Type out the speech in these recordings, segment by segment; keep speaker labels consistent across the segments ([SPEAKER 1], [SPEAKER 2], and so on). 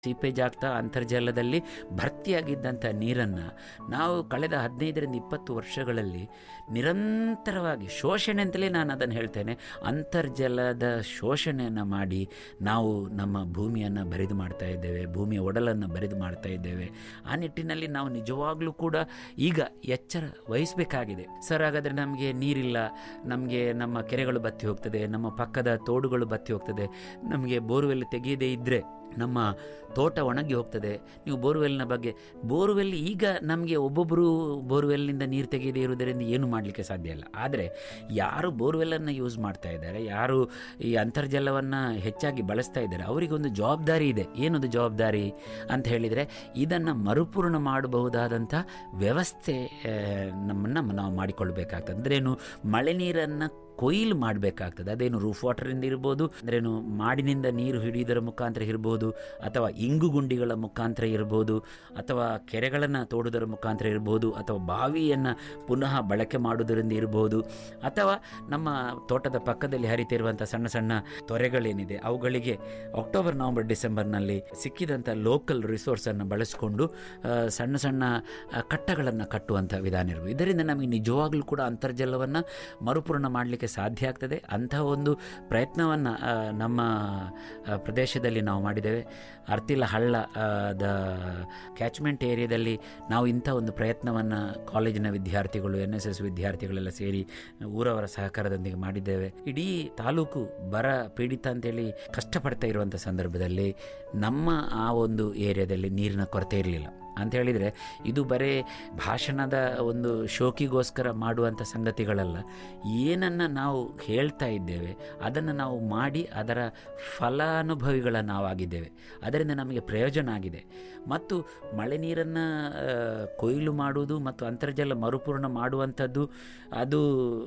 [SPEAKER 1] seepage ಆಗ್ತಾ ಅಂತರ್ಜಲದಲ್ಲಿ ಭರ್ತಿಯಾಗಿದ್ದಂಥ ನೀರನ್ನು ನಾವು ಕಳೆದ ಹದಿನೈದರಿಂದ ಇಪ್ಪತ್ತು ವರ್ಷಗಳಲ್ಲಿ ನಿರಂತರವಾಗಿ ಶೋಷಣೆ ಅಂತಲೇ ನಾನು ಅದನ್ನು ಹೇಳ್ತೇನೆ ಅಂತರ್ಜಲದ ಶೋಷಣೆಯನ್ನು ಮಾಡಿ ನಾವು ನಮ್ಮ ಭೂಮಿಯನ್ನು ಬರಿದು ಮಾಡ್ತಾ ಇದ್ದೇವೆ ಭೂಮಿಯ ಒಡಲನ್ನು ಬರಿದು ಮಾಡ್ತಾ ಇದ್ದೇವೆ ಆ ನಿಟ್ಟಿನಲ್ಲಿ ನಾವು ನಿಜವಾಗ್ಲೂ ಕೂಡ ಈಗ ಎಚ್ಚರ ವಹಿಸಬೇಕಾಗಿದೆ ಸರ್ ಹಾಗಾದರೆ ನಮಗೆ ನೀರಿಲ್ಲ ನಮಗೆ ನಮ್ಮ ಕೆರೆಗಳು ಬತ್ತಿ ಹೋಗ್ತದೆ ನಮ್ಮ ಪಕ್ಕದ ತೋಡುಗಳು ಬತ್ತಿ ಹೋಗ್ತದೆ ನಮಗೆ ಬೋರ್ವೆಲ್ ತೆಗೆಯದೇ ಇದ್ದರೆ ನಮ್ಮ ತೋಟ ಒಣಗಿ ಹೋಗ್ತದೆ ನೀವು ಬೋರ್ವೆಲ್ನ ಬಗ್ಗೆ ಬೋರ್ವೆಲ್ ಈಗ ನಮಗೆ ಒಬ್ಬೊಬ್ಬರು ಬೋರ್ವೆಲ್ನಿಂದ ನೀರು ತೆಗೆಯದೇ ಇರುವುದರಿಂದ ಏನು ಮಾಡಲಿಕ್ಕೆ ಸಾಧ್ಯ ಇಲ್ಲ ಆದರೆ ಯಾರು ಬೋರ್ವೆಲ್ಲನ್ನು ಯೂಸ್ ಮಾಡ್ತಾ ಇದ್ದಾರೆ ಯಾರು ಈ ಅಂತರ್ಜಲವನ್ನು ಹೆಚ್ಚಾಗಿ ಬಳಸ್ತಾ ಇದ್ದಾರೆ ಅವರಿಗೊಂದು ಜವಾಬ್ದಾರಿ ಇದೆ ಏನದು ಜವಾಬ್ದಾರಿ ಅಂತ ಹೇಳಿದರೆ ಇದನ್ನು ಮರುಪೂರ್ಣ ಮಾಡಬಹುದಾದಂಥ ವ್ಯವಸ್ಥೆ ನಮ್ಮನ್ನು ನಾವು ಮಾಡಿಕೊಳ್ಬೇಕಾಗ್ತದೆ ಅಂದ್ರೇನು ಮಳೆ ನೀರನ್ನು ಕೊಯ್ಲು ಮಾಡಬೇಕಾಗ್ತದೆ ಅದೇನು ರೂಫ್ ವಾಟರಿಂದ ಇರ್ಬೋದು ಅಂದ್ರೇನು ಮಾಡಿನಿಂದ ನೀರು ಹಿಡಿಯುವುದರ ಮುಖಾಂತರ ಇರ್ಬೋದು ಅಥವಾ ಇಂಗು ಗುಂಡಿಗಳ ಮುಖಾಂತರ ಇರ್ಬೋದು ಅಥವಾ ಕೆರೆಗಳನ್ನು ತೋಡುವುದರ ಮುಖಾಂತರ ಇರ್ಬೋದು ಅಥವಾ ಬಾವಿಯನ್ನು ಪುನಃ ಬಳಕೆ ಮಾಡುವುದರಿಂದ ಇರ್ಬೋದು ಅಥವಾ ನಮ್ಮ ತೋಟದ ಪಕ್ಕದಲ್ಲಿ ಹರಿತಿರುವಂಥ ಸಣ್ಣ ಸಣ್ಣ ತೊರೆಗಳೇನಿದೆ ಅವುಗಳಿಗೆ ಅಕ್ಟೋಬರ್ ನವಂಬರ್ ಡಿಸೆಂಬರ್ನಲ್ಲಿ ಸಿಕ್ಕಿದಂಥ ಲೋಕಲ್ ರಿಸೋರ್ಸನ್ನು ಬಳಸಿಕೊಂಡು ಸಣ್ಣ ಸಣ್ಣ ಕಟ್ಟಗಳನ್ನು ಕಟ್ಟುವಂಥ ವಿಧಾನ ಇರ್ಬೋದು ಇದರಿಂದ ನಮಗೆ ನಿಜವಾಗ್ಲೂ ಕೂಡ ಅಂತರ್ಜಲವನ್ನು ಮರುಪೂರ್ಣ ಮಾಡಲಿಕ್ಕೆ ಸಾಧ್ಯ ಆಗ್ತದೆ ಅಂತಹ ಒಂದು ಪ್ರಯತ್ನವನ್ನು ನಮ್ಮ ಪ್ರದೇಶದಲ್ಲಿ ನಾವು ಮಾಡಿದ್ದೇವೆ ಅರ್ತಿಲ ಹಳ್ಳ ದ ಕ್ಯಾಚ್ಮೆಂಟ್ ಏರಿಯಾದಲ್ಲಿ ನಾವು ಇಂಥ ಒಂದು ಪ್ರಯತ್ನವನ್ನು ಕಾಲೇಜಿನ ವಿದ್ಯಾರ್ಥಿಗಳು ಎನ್ ಎಸ್ ಎಸ್ ವಿದ್ಯಾರ್ಥಿಗಳೆಲ್ಲ ಸೇರಿ ಊರವರ ಸಹಕಾರದೊಂದಿಗೆ ಮಾಡಿದ್ದೇವೆ ಇಡೀ ತಾಲೂಕು ಬರ ಪೀಡಿತ ಅಂತೇಳಿ ಕಷ್ಟಪಡ್ತಾ ಇರುವಂಥ ಸಂದರ್ಭದಲ್ಲಿ ನಮ್ಮ ಆ ಒಂದು ಏರಿಯಾದಲ್ಲಿ ನೀರಿನ ಕೊರತೆ ಇರಲಿಲ್ಲ ಅಂತ ಹೇಳಿದರೆ ಇದು ಬರೇ ಭಾಷಣದ ಒಂದು ಶೋಕಿಗೋಸ್ಕರ ಮಾಡುವಂಥ ಸಂಗತಿಗಳಲ್ಲ ಏನನ್ನು ನಾವು ಹೇಳ್ತಾ ಇದ್ದೇವೆ ಅದನ್ನು ನಾವು ಮಾಡಿ ಅದರ ಫಲಾನುಭವಿಗಳ ನಾವಾಗಿದ್ದೇವೆ ಅದರಿಂದ ನಮಗೆ ಪ್ರಯೋಜನ ಆಗಿದೆ ಮತ್ತು ಮಳೆ ನೀರನ್ನು ಕೊಯ್ಲು ಮಾಡುವುದು ಮತ್ತು ಅಂತರ್ಜಲ ಮರುಪೂರ್ಣ ಮಾಡುವಂಥದ್ದು ಅದು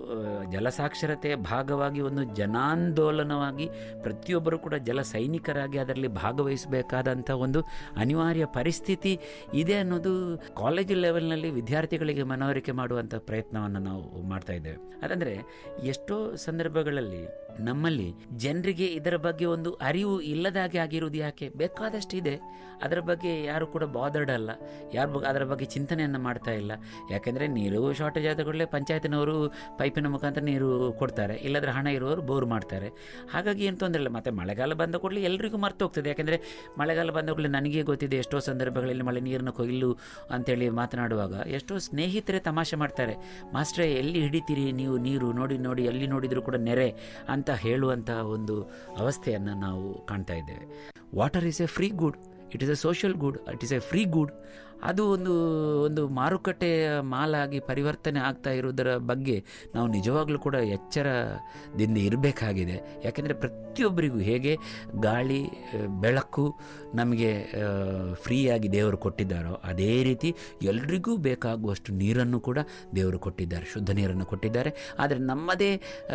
[SPEAKER 1] ಜಲಸಾಕ್ಷರತೆಯ ಭಾಗವಾಗಿ ಒಂದು ಜನಾಂದೋಲನವಾಗಿ ಪ್ರತಿಯೊಬ್ಬರು ಕೂಡ ಜಲ ಸೈನಿಕರಾಗಿ ಅದರಲ್ಲಿ ಭಾಗವಹಿಸಬೇಕಾದಂಥ ಒಂದು ಅನಿವಾರ್ಯ ಪರಿಸ್ಥಿತಿ ಇದೆ ಅನ್ನೋದು ಕಾಲೇಜು ಲೆವೆಲ್ನಲ್ಲಿ ವಿದ್ಯಾರ್ಥಿಗಳಿಗೆ ಮನವರಿಕೆ ಮಾಡುವಂಥ ಪ್ರಯತ್ನವನ್ನು ನಾವು ಮಾಡ್ತಾ ಇದ್ದೇವೆ ಅದಂದರೆ ಎಷ್ಟೋ ಸಂದರ್ಭಗಳಲ್ಲಿ ನಮ್ಮಲ್ಲಿ ಜನರಿಗೆ ಇದರ ಬಗ್ಗೆ ಒಂದು ಅರಿವು ಇಲ್ಲದಾಗೆ ಆಗಿರುವುದು ಯಾಕೆ ಬೇಕಾದಷ್ಟು ಇದೆ ಅದರ ಬಗ್ಗೆ ಯಾರು ಕೂಡ ಬಾದರ್ಡ್ ಅಲ್ಲ ಯಾರು ಅದರ ಬಗ್ಗೆ ಚಿಂತನೆಯನ್ನು ಮಾಡ್ತಾ ಇಲ್ಲ ಯಾಕೆಂದರೆ ನೀರು ಶಾರ್ಟೇಜ್ ಆದ ಕೂಡಲೇ ಪಂಚಾಯತಿನವರು ಪೈಪಿನ ಮುಖಾಂತರ ನೀರು ಕೊಡ್ತಾರೆ ಇಲ್ಲದ್ರೆ ಹಣ ಇರುವವರು ಬೋರ್ ಮಾಡ್ತಾರೆ ಹಾಗಾಗಿ ಏನು ತೊಂದರೆ ಇಲ್ಲ ಮತ್ತು ಮಳೆಗಾಲ ಬಂದ ಕೂಡಲೇ ಎಲ್ರಿಗೂ ಮರ್ತು ಹೋಗ್ತದೆ ಯಾಕೆಂದರೆ ಮಳೆಗಾಲ ಬಂದ ಕೂಡಲೇ ನನಗೆ ಗೊತ್ತಿದೆ ಎಷ್ಟೋ ಸಂದರ್ಭಗಳಲ್ಲಿ ಮಳೆ ನೀರನ್ನು ಕೊಯ್ಲು ಅಂತೇಳಿ ಮಾತನಾಡುವಾಗ ಎಷ್ಟೋ ಸ್ನೇಹಿತರೆ ತಮಾಷೆ ಮಾಡ್ತಾರೆ ಮಾಸ್ಟ್ರೇ ಎಲ್ಲಿ ಹಿಡಿತೀರಿ ನೀವು ನೀರು ನೋಡಿ ನೋಡಿ ಎಲ್ಲಿ ನೋಡಿದರೂ ಕೂಡ ನೆರೆ ಅಂತ ಹೇಳುವಂಥ ಒಂದು ಅವಸ್ಥೆಯನ್ನು ನಾವು ಕಾಣ್ತಾ ಇದ್ದೇವೆ water is a free good it is a social good it is a free good ಅದು ಒಂದು ಒಂದು ಮಾರುಕಟ್ಟೆಯ ಮಾಲಾಗಿ ಪರಿವರ್ತನೆ ಆಗ್ತಾ ಇರುವುದರ ಬಗ್ಗೆ ನಾವು ನಿಜವಾಗ್ಲೂ ಕೂಡ ಎಚ್ಚರದಿಂದ ಇರಬೇಕಾಗಿದೆ ಯಾಕೆಂದರೆ ಪ್ರತಿಯೊಬ್ಬರಿಗೂ ಹೇಗೆ ಗಾಳಿ ಬೆಳಕು ನಮಗೆ ಫ್ರೀಯಾಗಿ ದೇವರು ಕೊಟ್ಟಿದ್ದಾರೋ ಅದೇ ರೀತಿ ಎಲ್ರಿಗೂ ಬೇಕಾಗುವಷ್ಟು ನೀರನ್ನು ಕೂಡ ದೇವರು ಕೊಟ್ಟಿದ್ದಾರೆ ಶುದ್ಧ ನೀರನ್ನು ಕೊಟ್ಟಿದ್ದಾರೆ ಆದರೆ ನಮ್ಮದೇ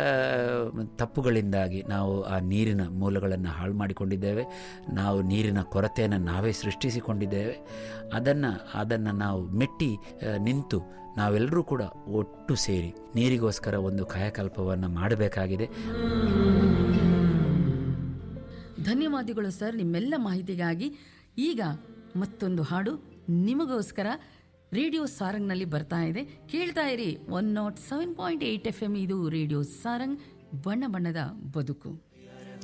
[SPEAKER 1] ತಪ್ಪುಗಳಿಂದಾಗಿ ನಾವು ಆ ನೀರಿನ ಮೂಲಗಳನ್ನು ಹಾಳು ಮಾಡಿಕೊಂಡಿದ್ದೇವೆ ನಾವು ನೀರಿನ ಕೊರತೆಯನ್ನು ನಾವೇ ಸೃಷ್ಟಿಸಿಕೊಂಡಿದ್ದೇವೆ ಅದನ್ನು ಅದನ್ನು ನಾವು ಮೆಟ್ಟಿ ನಿಂತು ನಾವೆಲ್ಲರೂ ಕೂಡ ಒಟ್ಟು ಸೇರಿ ನೀರಿಗೋಸ್ಕರ ಒಂದು ಕಾಯಕಲ್ಪವನ್ನು ಮಾಡಬೇಕಾಗಿದೆ
[SPEAKER 2] ಧನ್ಯವಾದಗಳು ಸರ್ ನಿಮ್ಮೆಲ್ಲ ಮಾಹಿತಿಗಾಗಿ ಈಗ ಮತ್ತೊಂದು ಹಾಡು ನಿಮಗೋಸ್ಕರ ರೇಡಿಯೋ ಸಾರಂಗ್ನಲ್ಲಿ ಬರ್ತಾ ಇದೆ ಕೇಳ್ತಾ ಇರಿ one naught seven point eight F M ಇದು ರೇಡಿಯೋ ಸಾರಂಗ್ ಬಣ್ಣ ಬಣ್ಣದ ಬದುಕು